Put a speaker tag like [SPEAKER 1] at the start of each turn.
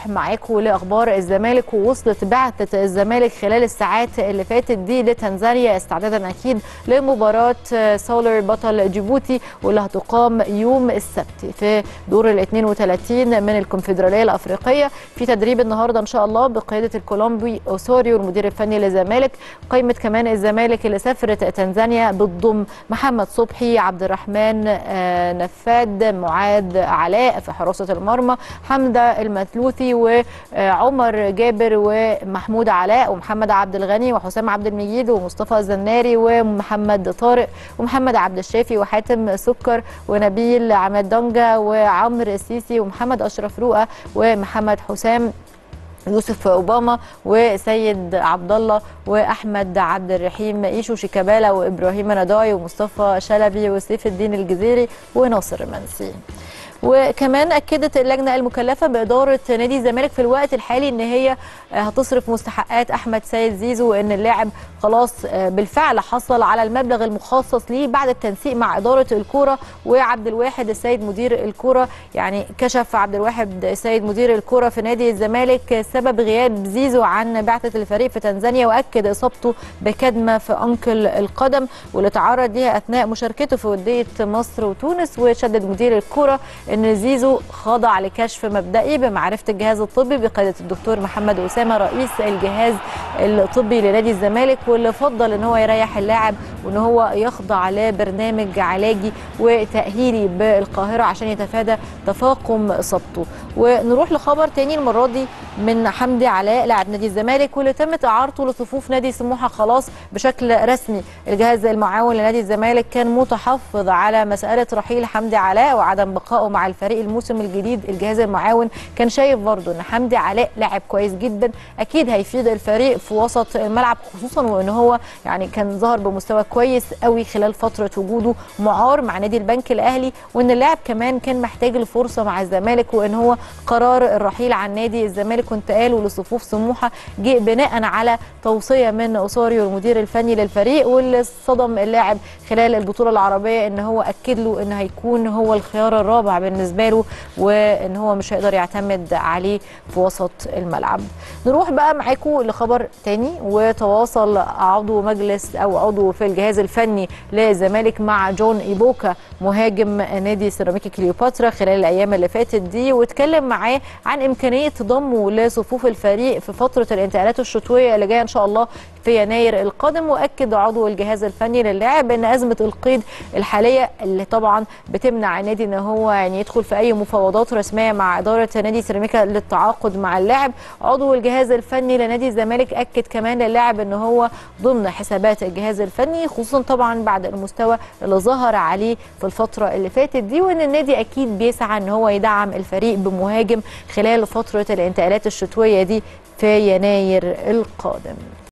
[SPEAKER 1] نروح معاكم لاخبار الزمالك ووصلت بعثه الزمالك خلال الساعات اللي فاتت دي لتنزانيا استعدادا اكيد لمباراه سولر بطل جيبوتي واللي هتقام يوم السبت في دور ال 32 من الكونفدراليه الافريقيه في تدريب النهارده ان شاء الله بقياده الكولومبي اوسوريو المدير الفني للزمالك قائمه كمان الزمالك اللي سافرت تنزانيا بتضم محمد صبحي عبد الرحمن نفاد معاذ علاء في حراسه المرمى حمده المثلوثي وعمر جابر ومحمود علاء ومحمد عبد الغني وحسام عبد المجيد ومصطفى الزناري ومحمد طارق ومحمد عبد الشافي وحاتم سكر ونبيل عماد دونجا وعمرو السيسي ومحمد اشرف رؤى ومحمد حسام يوسف اوباما وسيد عبد الله واحمد عبد الرحيم ايشو شيكابالا وابراهيم نداي ومصطفى شلبي وسيف الدين الجزيري وناصر منسي وكمان اكدت اللجنه المكلفه باداره نادي الزمالك في الوقت الحالي ان هي هتصرف مستحقات احمد سيد زيزو وان اللاعب خلاص بالفعل حصل على المبلغ المخصص ليه بعد التنسيق مع اداره الكوره وعبد الواحد السيد مدير الكوره يعني كشف عبد الواحد السيد مدير الكوره في نادي الزمالك سبب غياب زيزو عن بعثه الفريق في تنزانيا واكد اصابته بكدمه في انكل القدم واللي تعرض ليها اثناء مشاركته في وديه مصر وتونس وشدد مدير الكوره ان زيزو خضع لكشف مبدئي بمعرفه الجهاز الطبي بقياده الدكتور محمد اسامه رئيس الجهاز الطبي لنادي الزمالك واللي فضل ان هو يريح اللاعب وان هو يخضع لبرنامج علاجي وتاهيلي بالقاهره عشان يتفادى تفاقم اصابته ونروح لخبر تاني المره دي من حمدي علاء لاعب نادي الزمالك واللي تمت اعارته لصفوف نادي سموحه خلاص بشكل رسمي الجهاز المعاون لنادي الزمالك كان متحفظ على مساله رحيل حمدي علاء وعدم بقائه مع الفريق الموسم الجديد الجهاز المعاون كان شايف برضه ان حمدي علاء لاعب كويس جدا اكيد هيفيد الفريق في وسط الملعب خصوصا وان هو يعني كان ظهر بمستوى كويس قوي خلال فتره وجوده معار مع نادي البنك الاهلي وان اللاعب كمان كان محتاج الفرصه مع الزمالك وان هو قرار الرحيل عن نادي الزمالك وانتقاله لصفوف سموحه جه بناء على توصيه من اوساريو المدير الفني للفريق واللي صدم اللاعب خلال البطوله العربيه ان هو اكد له ان هيكون هو الخيار الرابع بالنسبه له وان هو مش هيقدر يعتمد عليه في وسط الملعب نروح بقى معاكم لخبر تاني وتواصل عضو مجلس او عضو في الجهاز الفني للزمالك مع جون ايبوكا مهاجم نادي سيراميكا كليوباترا خلال الايام اللي فاتت دي واتكلم معاه عن امكانيه ضمه لصفوف الفريق في فتره الانتقالات الشتويه اللي جايه ان شاء الله في يناير القادم واكد عضو الجهاز الفني للاعب ان ازمه القيد الحاليه اللي طبعا بتمنع النادي ان هو يعني يدخل في اي مفاوضات رسميه مع اداره نادي سيراميكا للتعاقد مع اللاعب عضو الجهاز الفني لنادي الزمالك اكد كمان للاعب ان هو ضمن حسابات الجهاز الفني خصوصا طبعا بعد المستوى اللي ظهر عليه في الفتره اللي فاتت دي وان النادي اكيد بيسعى ان هو يدعم الفريق بمهاجم خلال فتره الانتقالات الشتويه دي في يناير القادم